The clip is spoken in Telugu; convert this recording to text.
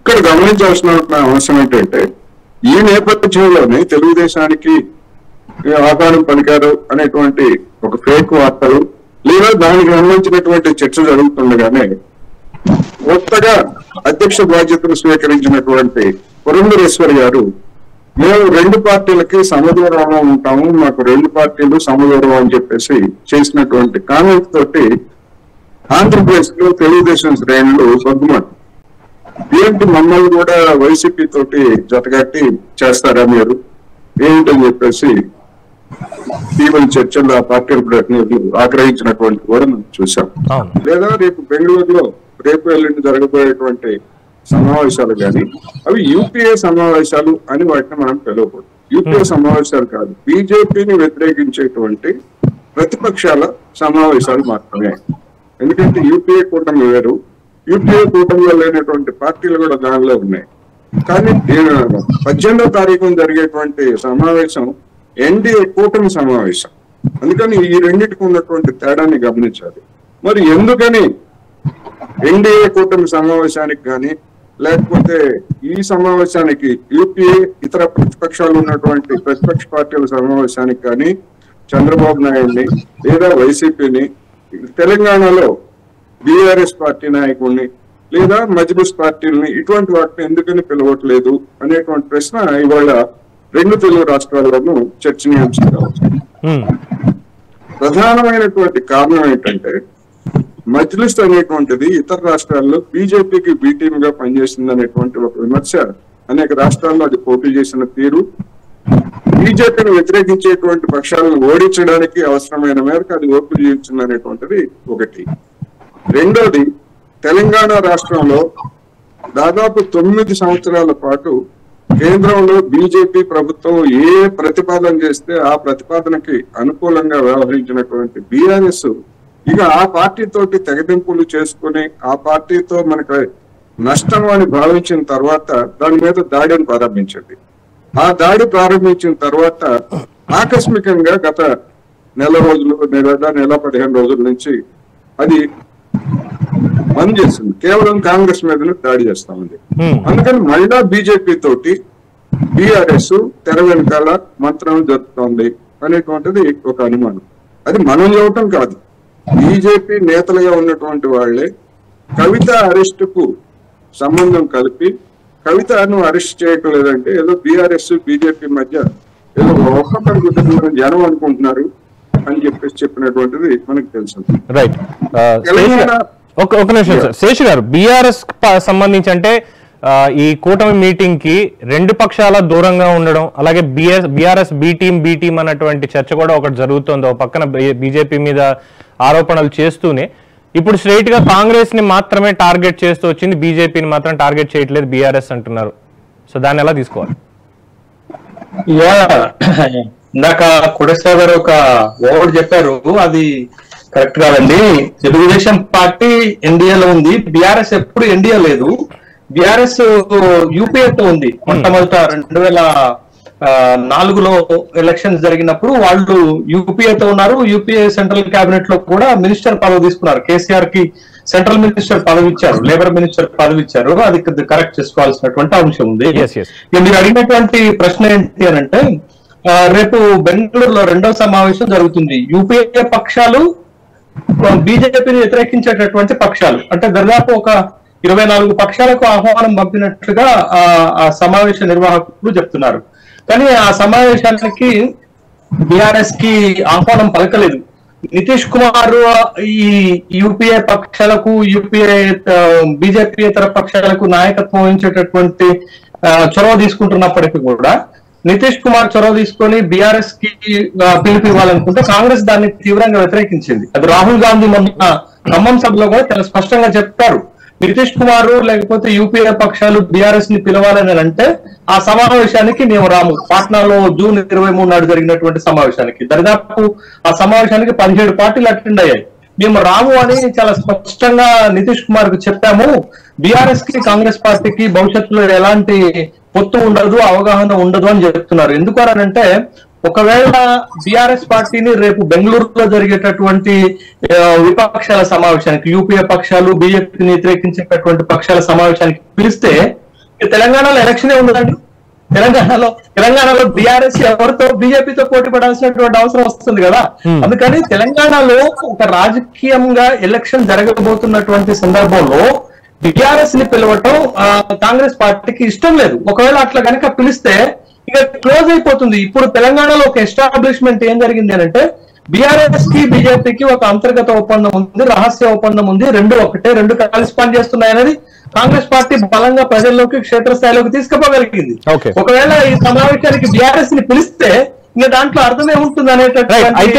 ఇక్కడ గమనించాల్సిన అవసరం ఏంటంటే ఈ నేపథ్యంలోనే తెలుగుదేశానికి ఏ ఆకారం పలికారు అనేటువంటి ఒక ఫేక్ వార్తలు లేదా దానికి సంబంధించినటువంటి చర్చ జరుగుతుండగానే కొత్తగా అధ్యక్ష బాధ్యతలు స్వీకరించినటువంటి పురంధరేశ్వరి గారు మేము రెండు పార్టీలకి సమదూరంలో ఉంటాము మాకు రెండు పార్టీలు సమదూరం అని చెప్పేసి చేసినటువంటి కామెంట్ తోటి ఆంధ్రప్రదేశ్ లో తెలుగుదేశం శ్రేణులు సర్దుమాట ఏంటి మమ్మల్ని కూడా వైసీపీ తోటి జతగట్టి చేస్తారా మీరు ఏంటని చెప్పేసి తీవ్ర చర్చలు ఆ పార్టీల ప్రతినిధులు ఆగ్రహించినటువంటి కూడా మనం చూసాం అవును లేదా రేపు బెంగళూరులో రేపు ఎల్లుండి జరగబోయేటువంటి సమావేశాలు కానీ అవి యూపీఏ సమావేశాలు అని వాటిని మనం పిలవకూడదు యూపీఏ సమావేశాలు కాదు బీజేపీని వ్యతిరేకించేటువంటి ప్రతిపక్షాల సమావేశాలు మాత్రమే ఎందుకంటే యూపీఏ కూటమి వేరు యూపీఏ కూటమిలో లేనటువంటి పార్టీలు కూడా దానిలో ఉన్నాయి కానీ దీని పద్దెనిమిదో తారీఖున జరిగేటువంటి సమావేశం ఎన్డీఏ కూటమి సమావేశం అందుకని ఈ రెండింటికి ఉన్నటువంటి తేడాన్ని గమనించాలి మరి ఎందుకని ఎన్డీఏ కూటమి సమావేశానికి కానీ లేకపోతే ఈ సమావేశానికి యూపీఏ ఇతర ప్రతిపక్షాలు ఉన్నటువంటి ప్రతిపక్ష పార్టీల సమావేశానికి కానీ చంద్రబాబు నాయుడిని లేదా వైసీపీని తెలంగాణలో బీఆర్ఎస్ పార్టీ నాయకుడిని లేదా మజ్లిస్ పార్టీలని ఇటువంటి వాటిని ఎందుకని పిలవట్లేదు అనేటువంటి ప్రశ్న ఇవాళ రెండు తెలుగు రాష్ట్రాల్లోనూ చర్చనీయాంశంగా వచ్చింది ఉమ్, ప్రధానమైనటువంటి కారణం ఏంటంటే మజ్లిస్ అనేటువంటిది ఇతర రాష్ట్రాల్లో బీజేపీకి బి టీమ్ గా పనిచేసింది అనేటువంటి ఒక విమర్శ అనేక రాష్ట్రాల్లో అది పోటీ చేసిన తీరు బీజేపీని వ్యతిరేకించేటువంటి పక్షాలను ఓడించడానికి అవసరమైన మేరకు అది ఓట్లు చేయించింది అనేటువంటిది ఒకటి రెండోది తెలంగాణ రాష్ట్రంలో దాదాపు తొమ్మిది సంవత్సరాల పాటు కేంద్రంలో బీజేపీ ప్రభుత్వం ఏ ప్రతిపాదన చేస్తే ఆ ప్రతిపాదనకి అనుకూలంగా వ్యవహరించినటువంటి బీఆర్ఎస్ ఇక ఆ పార్టీ తోటి తెగదింపులు చేసుకుని ఆ పార్టీతో మనకు నష్టం అని భావించిన తర్వాత దాని మీద దాడిని ప్రారంభించింది ఆ దాడి ప్రారంభించిన తర్వాత ఆకస్మికంగా గత నెల రోజులు నెల నెల పదిహేను రోజుల నుంచి అది బంద్ చేసింది కేవలం కాంగ్రెస్ మీద దాడి చేస్తా ఉంది ఉమ్, అందుకని మళ్ళా బీజేపీ తోటి బీఆర్ఎస్ తెర వెనకాల మంత్రం జరుపుతోంది అనేటువంటిది ఒక అనుమానం అది మనం చెప్పటం కాదు బీజేపీ నేతలుగా ఉన్నటువంటి వాళ్ళే కవిత అరెస్ట్ కు సంబంధం కలిపి కవితను అరెస్ట్ చేయటం లేదంటే ఏదో బీఆర్ఎస్ బీజేపీ మధ్య ఏదో ఒక్కొక్కరి కుటుంబం జనం అనుకుంటున్నారు అని చెప్పేసి చెప్పినటువంటిది మనకు తెలుసు రైట్ ఆ, శేష్ గారు- ఒక ఒక నిమిషం సార్ శేష్ గారు బీఆర్ఎస్ సంబంధించి అంటే ఆ, ఈ కూటమి మీటింగ్ కి రెండు పక్షాల దూరంగా ఉండడం అలాగే BS BRS B team B team అన్నటువంటి చర్చ కూడా ఒకటి జరుగుతోంది ఒక పక్కన బీజేపీ మీద ఆరోపణలు చేస్తూనే ఇప్పుడు స్ట్రైట్ గా కాంగ్రెస్ ని మాత్రమే టార్గెట్ చేస్తూ వచ్చింది బీజేపీని మాత్రం టార్గెట్ చేయట్లేదు బీఆర్ఎస్ అంటున్నారు సో దాన్ని ఎలా తీసుకోవాలి యా ఇందాక కుడేశ్వర గారు ఒక ఓవర్ చెప్పారు అది కరెక్ట్ కాదండి తెలుగుదేశం పార్టీ ఎన్డీఏలో ఉంది బీఆర్ఎస్ ఎప్పుడు ఎన్డీఏ లేదు బీఆర్ఎస్ యూపీఏతో ఉంది మొట్టమొదట రెండు వేల ఆ, నాలుగులో ఎలక్షన్స్ జరిగినప్పుడు వాళ్ళు యూపీఏతో ఉన్నారు యూపీఏ సెంట్రల్ కేబినెట్ లో కూడా మినిస్టర్ పదవి తీసుకున్నారు కేసీఆర్ కి సెంట్రల్ మినిస్టర్ పదవి ఇచ్చారు లేబర్ మినిస్టర్ పదవి ఇచ్చారు అది కరెక్ట్ చేసుకోవాల్సినటువంటి అంశం ఉంది Yes, yes. ఇక మీరు అడిగినటువంటి ప్రశ్న ఏంటి అని అంటే ఆ, రేపు బెంగళూరులో రెండవ సమావేశం జరుగుతుంది యూపీఏ పక్షాలు బీజేపీని వ్యతిరేకించేటటువంటి పక్షాలు అంటే దాదాపు ఒక ఇరవై నాలుగు పక్షాలకు ఆహ్వానం పంపినట్లుగా ఆ, ఆ సమావేశ నిర్వాహకులు చెప్తున్నారు కానీ ఆ సమావేశానికి బీఆర్ఎస్ కి ఆహ్వానం పలకలేదు నితీష్ కుమార్ ఈ యూపీఏ పక్షాలకు యూపీఏ బీజేపీ ఇతర పక్షాలకు నాయకత్వం వహించేటటువంటి ఆ, చొరవ తీసుకుంటున్నప్పటికీ కూడా నితీష్ కుమార్ చొరవ తీసుకొని బీఆర్ఎస్ కి ఆ, పిలుపు ఇవ్వాలనుకుంటే కాంగ్రెస్ దాన్ని తీవ్రంగా వ్యతిరేకించింది అది రాహుల్ గాంధీ మొన్న ఖమ్మం సభలో కూడా చాలా స్పష్టంగా చెప్పారు నితీష్ కుమార్ లేకపోతే యూపీఏ పక్షాలు బీఆర్ఎస్ ని పిలవాలని అంటే ఆ సమావేశానికి మేము రాము పాట్నాలో జూన్ ఇరవై మూడు నాడు జరిగినటువంటి సమావేశానికి దరిదాపు ఆ సమావేశానికి పదిహేడు పార్టీలు అటెండ్ అయ్యాయి మేము రాము అని చాలా స్పష్టంగా నితీష్ కుమార్ కు చెప్పాము బీఆర్ఎస్ కి కాంగ్రెస్ పార్టీకి భవిష్యత్తులో ఎలాంటి పొత్తు ఉండదు అవగాహన ఉండదు అని చెప్తున్నారు ఎందుకు అని అంటే ఒకవేళ బీఆర్ఎస్ పార్టీని రేపు బెంగళూరులో జరిగేటటువంటి ఆ, విపక్షాల సమావేశానికి యూపీఏ పక్షాలు బీజేపీని వ్యతిరేకించేటటువంటి పక్షాల సమావేశానికి పిలిస్తే ఇక తెలంగాణలో ఎలక్షనే ఉండదండి తెలంగాణలో తెలంగాణలో బీఆర్ఎస్ ఎవరితో బీజేపీతో పోటీ పడాల్సినటువంటి అవసరం వస్తుంది కదా Hmm. అందుకని తెలంగాణలో ఒక రాజకీయంగా ఎలక్షన్ జరగబోతున్నటువంటి సందర్భంలో బీఆర్ఎస్ ని పిలవటం ఆ, కాంగ్రెస్ పార్టీకి ఇష్టం లేదు ఒకవేళ అట్లా కనుక పిలిస్తే ఇక క్లోజ్ అయిపోతుంది ఇప్పుడు తెలంగాణలో ఒక ఎస్టాబ్లిష్మెంట్ ఏం జరిగింది అని అంటే బీఆర్ఎస్ కి బీజేపీకి ఒక అంతర్గత ఒప్పందం ఉంది రహస్య ఒప్పందం ఉంది రెండు ఒకటే రెండు కలిసి పనిచేస్తున్నాయి అనేది కాంగ్రెస్ పార్టీ బలంగా ప్రజల్లోకి క్షేత్రస్థాయిలోకి తీసుకుపోగలిగింది Okay. ఒకవేళ ఈ సమావేశానికి బీఆర్ఎస్ ని పిలిస్తే ఇంకా దాంట్లో అర్థమే ఉంటుంది రైట్ అయితే అనేటటువంటి